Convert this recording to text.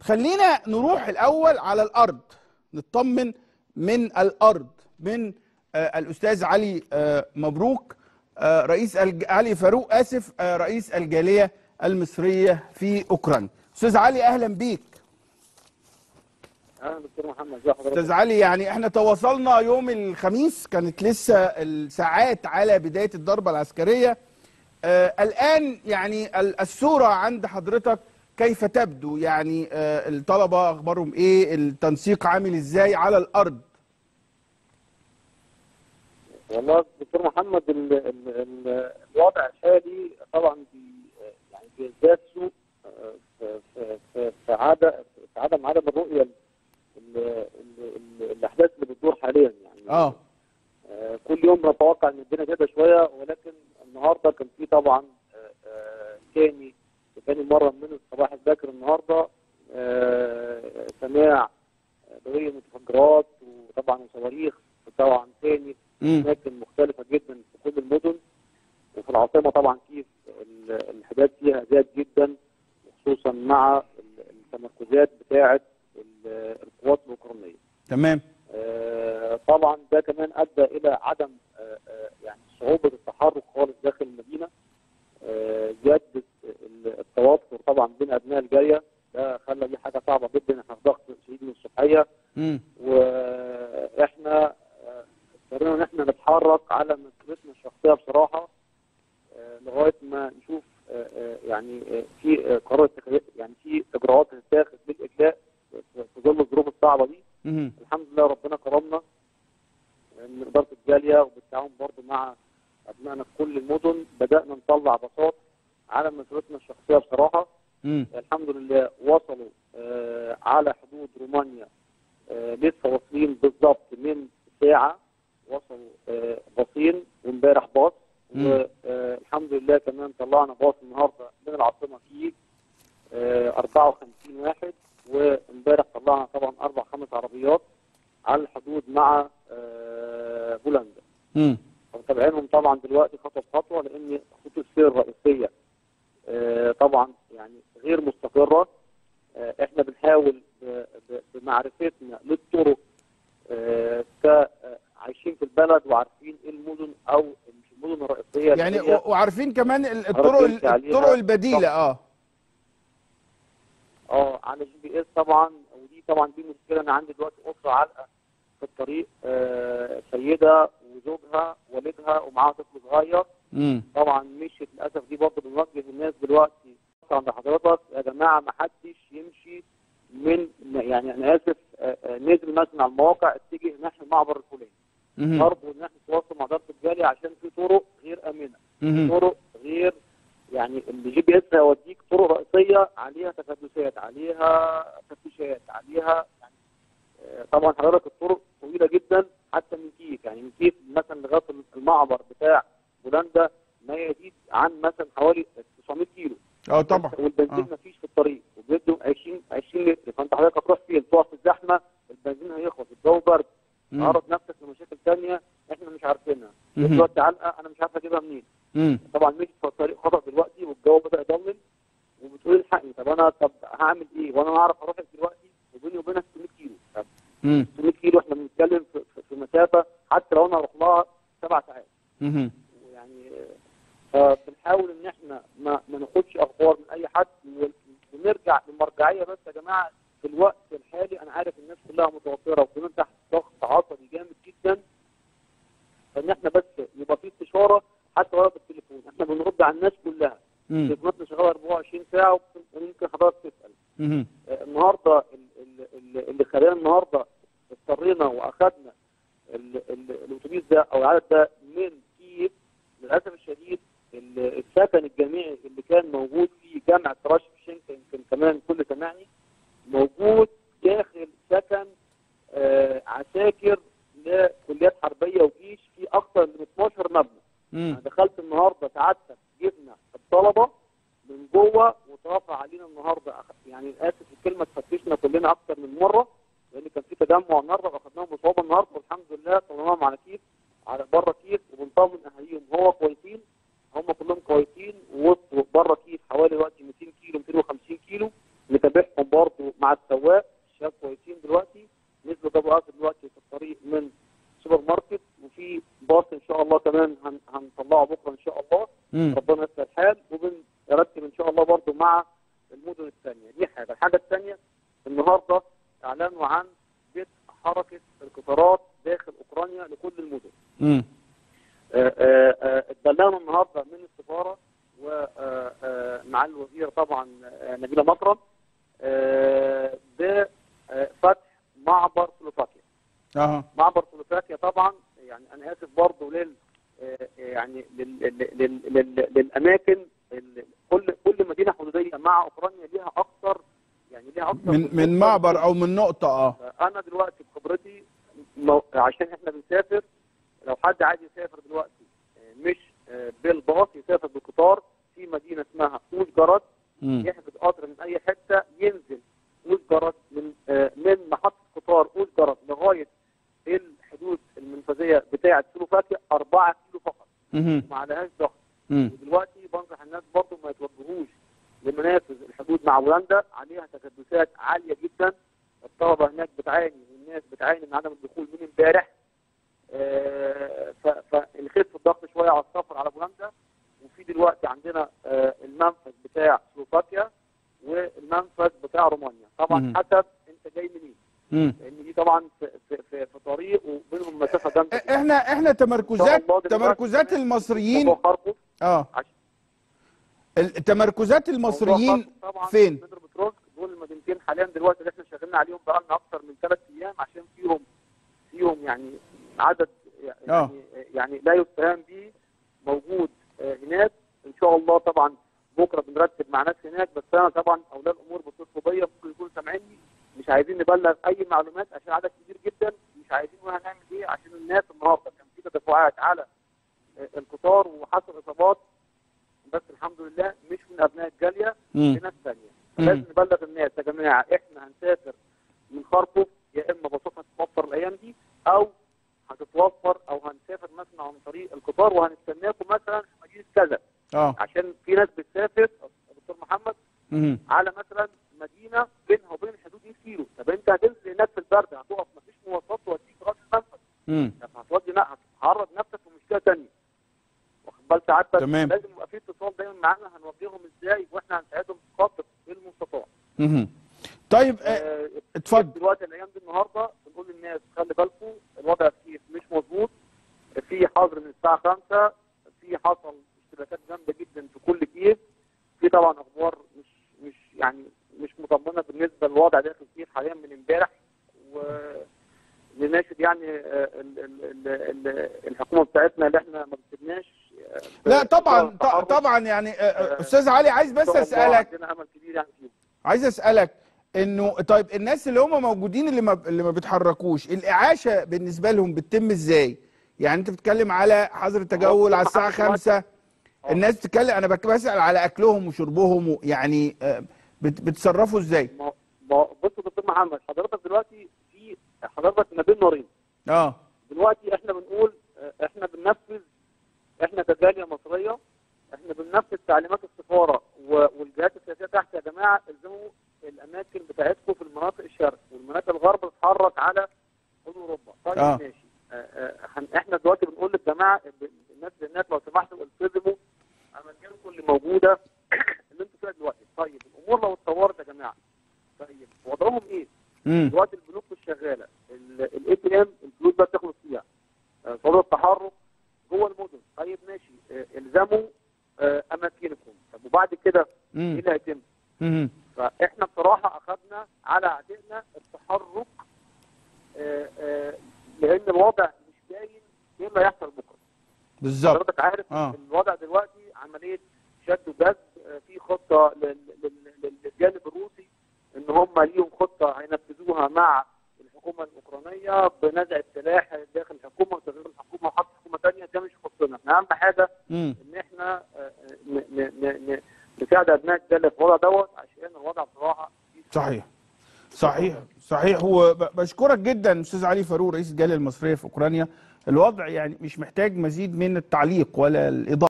خلينا نروح الاول على الارض نطمن من الارض من آه، الاستاذ علي آه، مبروك آه، رئيس الج... علي فاروق اسف آه، رئيس الجاليه المصريه في اوكرانيا استاذ علي اهلا بيك اهلا دكتور محمد ازي حضرتك استاذ علي يعني احنا تواصلنا يوم الخميس كانت لسه الساعات على بدايه الضربه العسكريه آه الان يعني ال- الصوره عند حضرتك كيف تبدو يعني آه الطلبه اخبارهم ايه التنسيق عامل ازاي على الارض والله دكتور محمد ال ال ال الوضع الحالي طبعا بي يعني بيزداد سوء آه، في في في في عدم في عدم عدم الرؤيه ال- ال- ال- الاحداث اللي بتدور حاليا يعني اه آه، كل يوم نتوقع ان الدنيا تهدى شويه ولكن النهارده كان في طبعا آه، آه، تاني تاني مره من الصباح الباكر النهارده آه، سماع دويه متفجرات وطبعا وصواريخ طبعا تاني في امم اماكن مختلفه جدا في كل المدن وفي العاصمه طبعا كيف ال- الانحداد فيها زاد جدا خصوصا مع ال- التمركزات بتاعه ال- القوات الاوكرانيه. تمام آه، طبعا ده كمان ادى الى عدم آه، آه، يعني صعوبه التحرك خالص داخل المدينه آه، زياده ال- التوتر طبعا بين ابناء الجاريه ده خلى دي حاجه صعبه جدا احنا في ضغط شديد من الصبحيه امم واحنا آه، اضطرينا ان احنا نتحرك على مسؤوليتنا الشخصيه بصراحه آه، لغايه ما نشوف آه، آه، يعني آه، في آه، قرار اتخاذ يعني في اجراءات تتاخذ بالاجلاء في في ظل الظروف الصعبه دي امم الحمد لله ربنا كرمنا من اداره الجاليه وبالتعاون برضه مع ابنائنا في كل المدن بدانا نطلع باصات على مسؤوليتنا الشخصيه بصراحه امم الحمد لله وصلوا آه على حدود رومانيا آه لسه واصلين بالظبط من ساعه وصلوا آه باصين وامبارح باص مم. والحمد لله كمان طلعنا باص النهارده من العاصمه كييف آه 54 واحد وامبارح طلعنا طبعا اربع خمس عربيات على الحدود مع آه بولندا امم متابعينهم طبعا دلوقتي خطوه بخطوه لان خطوط السير الرئيسيه آه، طبعا يعني غير مستقره آه، احنا بنحاول ب- ب- بمعرفتنا للطرق آه، ك آه، عايشين في البلد وعارفين ايه المدن او مش المدن الرئيسيه يعني اللي هي و- وعارفين كمان ال- الطرق عرفت ال- عليها الطرق البديله اه اه على جي بي اس طبعا ودي طبعا دي مشكله انا عندي دلوقتي اسره علقه في الطريق آه، سيده وزوجها والدها ومعاها طفل صغير امم طبعا مشيت للاسف دي برضه بنوجه الناس دلوقتي عند حضرتك يا جماعه ما حدش يمشي من يعني انا اسف آه، آه، نزل مثلا على المواقع اتجه ناحيه المعبر الفلاني امم برضه ان احنا نتواصل مع اداره الجاليه عشان في طرق غير امنه امم طرق غير يعني الجي بي اس هيوديك طرق رئيسيه عليها تكدسات عليها تفتيشات عليها يعني آه، طبعا حضرتك الطرق طويله جدا حتى من كيف يعني من كيف مثلا لغايه المعبر بتاع بولندا ما يزيد عن مثلا حوالي 900 كيلو اه طبعا والبنزين آه. ما فيش في الطريق وبيدوا 20 20 لتر فانت حضرتك هتروح فين؟ تقف في الزحمه البنزين هيخلص الجو برد مم. تعرض نفسك لمشاكل ثانيه احنا مش عارفينها مهم. دلوقتي علقه انا مش عارف اجيبها منين امم طبعا مشيت في الطريق خطا دلوقتي والجو بدا يضلم وبتقول الحقني طب انا طب هعمل ايه وانا هعرف اروح دلوقتي وبيني وبينها 600 كيلو طب امم 600 كيلو احنا بنتكلم في, في, في مسافه حتى لو انا هروح لها سبع ساعات امم يعني آه، فبنحاول ان احنا ما, ما ناخدش اخبار من اي حد و- ونرجع للمرجعيه بس يا جماعه في الوقت الحالي انا عارف الناس كلها متوتره وكمان تحت ضغط عصبي جامد جدا فان احنا بس يبقى في استشاره حتى ولو بالتليفون احنا بنرد على الناس كلها امم تليفوناتنا شغاله 24 ساعه وممكن حضرتك تسال امم آه، النهارده ال- ال- ال- اللي خلانا النهارده اضطرينا واخدنا ال- ال- الاتوبيس ده او العدد ده من كييف للاسف الشديد ال- السكن الجامعي اللي كان موجود في جامعه راش شينكا يمكن كمان كل سمعني موجود داخل سكن آه، عساكر لكليات حربيه وجيش في اكثر من 12 مبنى امم انا دخلت النهارده سعادتك جبنا الطلبه من جوه وترفع علينا النهارده أخ- يعني اسف الكلمه تفتشنا كلنا اكتر من مره لان كان في تجمع النهارده واخدناهم بصعوبه النهارده والحمد لله طلعناهم على كيف على بره كيف وبنطمن اهاليهم هو كويسين هم كلهم كويسين ووصلوا بره كيف حوالي دلوقتي 200 كيلو 250 كيلو نتابعهم برضه مع السواق شباب كويسين دلوقتي نزلوا جابوا اكل دلوقتي في الطريق من سوبر ماركت وفي باص ان شاء الله كمان هن هنطلعه بكره ان شاء الله مم. ربنا يسر الحال وبنرتب ان شاء الله برضو مع المدن الثانيه دي حاجه الحاجه الثانيه النهارده اعلنوا عن بدء حركه القطارات داخل اوكرانيا لكل المدن مم. آه، آه، آه، اتبلغنا النهارده من السفاره ومع الوزير طبعا آه، نبيله مكرم آه، بفتح معبر سلوفاكيا اها معبر سلوفاكيا طبعا يعني انا اسف برضه لل آه، يعني لل لل لل لل للاماكن ال- كل كل مدينه حدوديه مع اوكرانيا ليها اكثر يعني ليها اكثر من من معبر او من نقطه اه انا دلوقتي بخبرتي مو- عشان احنا بنسافر لو حد عايز يسافر دلوقتي آه، مش آه، بالباص يسافر بالقطار في مدينه اسمها اوزجرد مم. يحجز قطر من اي حته ينزل اوزجرد من آه، من محطه قطار اوزجرد لغايه الحدود المنفذيه بتاعه سلوفاكيا 4 كيلو فقط مم. ما عليهاش ضغط مم. ودلوقتي بنصح الناس برضه ما يتوجهوش لمنافذ الحدود مع بولندا عليها تكدسات عاليه جدا الطلبه هناك بتعاني والناس بتعاني من عدم الدخول من امبارح آه، ف- فالخف الضغط شويه على السفر على بولندا وفي دلوقتي عندنا آه، المنفذ بتاع سلوفاكيا والمنفذ بتاع رومانيا طبعا مم. حسب انت جاي منين مم. لان دي طبعا في, في, في, في طريق وبينهم مسافه جامده جداً. احنا احنا إن شاء تمركزات الله دلوقتي تمركزات كمان المصريين موضوع خرطوم اه عشان التمركزات المصريين موضوع خرطوم طبعا فين؟ مترو بتروج دول المدينتين حاليا دلوقتي اللي احنا شغالين عليهم بقالنا اكثر من ثلاث ايام عشان فيهم فيهم يعني عدد يعني آه. يعني لا يستهان به موجود آه، هناك ان شاء الله طبعا بكره بنرتب مع ناس هناك بس انا طبعا اولياء الامور بيتصلوا بيا ممكن يكونوا سامعيني مش عايزين نبلغ اي معلومات عشان عدد كبير جدا مش عايزين وهنعمل ايه عشان الناس النهارده كان في تدفعات على آه، القطار وحصل اصابات بس الحمد لله مش من ابناء الجاليه مم. لناس ثانيه مم. لازم نبلغ الناس يا جماعه احنا هنسافر من خرطوم يا اما باصات هتتوفر الايام دي او هتتوفر او هنسافر مثلا عن طريق القطار وهنستناكم مثلا في مدينه كذا اه عشان في ناس بتسافر يا دكتور محمد مم. على مثلا مدينه بينها وبين الحدود 100 كيلو طب انت هتنزل هناك في البرد هتقف مفيش مواصلات توديك راس المنفذ مم. طب هتودي لا هتعرض نفسك لمشكله ثانيه واخد بال سعادتك تمام. لازم يبقى في اتصال دايما معانا هنوجههم ازاي واحنا هنساعدهم بقدر المستطاع مم. طيب آه، آه، اتفضل دلوقتي الايام دي النهارده بنقول للناس خلي بالكم الوضع في كيف مش مظبوط في حظر من الساعه 5 في حصل اشتباكات جامده جدا في كل كيف في طبعا اخبار مش مش يعني مش مطمنه بالنسبه للوضع داخل كيف حاليا من امبارح و نناشد يعني آه، ال- ال- ال- ال- الحكومه بتاعتنا اللي احنا ما بتسيبناش آه، لا طبعا التحرك. ط- طبعا يعني آه، آه، استاذ علي عايز إن بس شاء الله اسالك عندنا امل كبير يعني فيهم عايز اسالك انه طيب الناس اللي هم موجودين اللي ما اللي ما بيتحركوش الاعاشه بالنسبه لهم بتتم ازاي يعني انت بتتكلم على حظر التجول على الساعه 5 الناس بتتكلم انا بك- بسال على اكلهم وشربهم و- يعني آه، بت- بتتصرفوا ازاي ما ما- بص يا دكتور محمد حضرتك دلوقتي في حضرتك ما بين نارين اه دلوقتي احنا بنقول اه، احنا بننفذ احنا كجاليه مصريه احنا بننفذ تعليمات السفاره و- والجهات السياسيه تحت يا جماعه الزموا الاماكن بتاعتكم في المناطق الشرق والمناطق الغرب تتحرك على حدود اوروبا طيب آه. ماشي اه، اه، هن- احنا دلوقتي بنقول للجماعه ب- الناس اللي هناك لو سمحتوا التزموا اماكنكم اللي موجوده اللي انتوا فيها دلوقتي طيب الامور لو اتطورت يا جماعه طيب وضعهم ايه؟ امم دلوقتي البنوك مش شغاله الاي تي ام الفلوس بقى بتخلص فيها آه، صعود التحرك جوه المدن طيب ماشي آه، الزموا آه، اماكنكم طب وبعد كده ايه امم اللي هيتم؟ امم فاحنا بصراحه اخذنا على عاتقنا التحرك آه، آه، لان الوضع مش باين ايه اللي هيحصل بكره بالظبط حضرتك عارف آه. الوضع دلوقتي عمليه شد وجذب آه، في خطه لل- لل- لل- للجانب الروسي ان هم ليهم خطه هينفذوها مع الحكومه الاوكرانيه بنزع السلاح داخل الحكومه وتغيير الحكومه وحط حكومه ثانيه ده مش خطنا احنا اهم حاجه امم ان احنا آه، ن- ن- ن- ن- نساعد ابناء الدوله في الوضع دوت عشان الوضع بصراحه صحيح صحيح صحيح وبشكرك جدا استاذ علي فاروق رئيس الجاليه المصريه في اوكرانيا الوضع يعني مش محتاج مزيد من التعليق ولا الاضاءه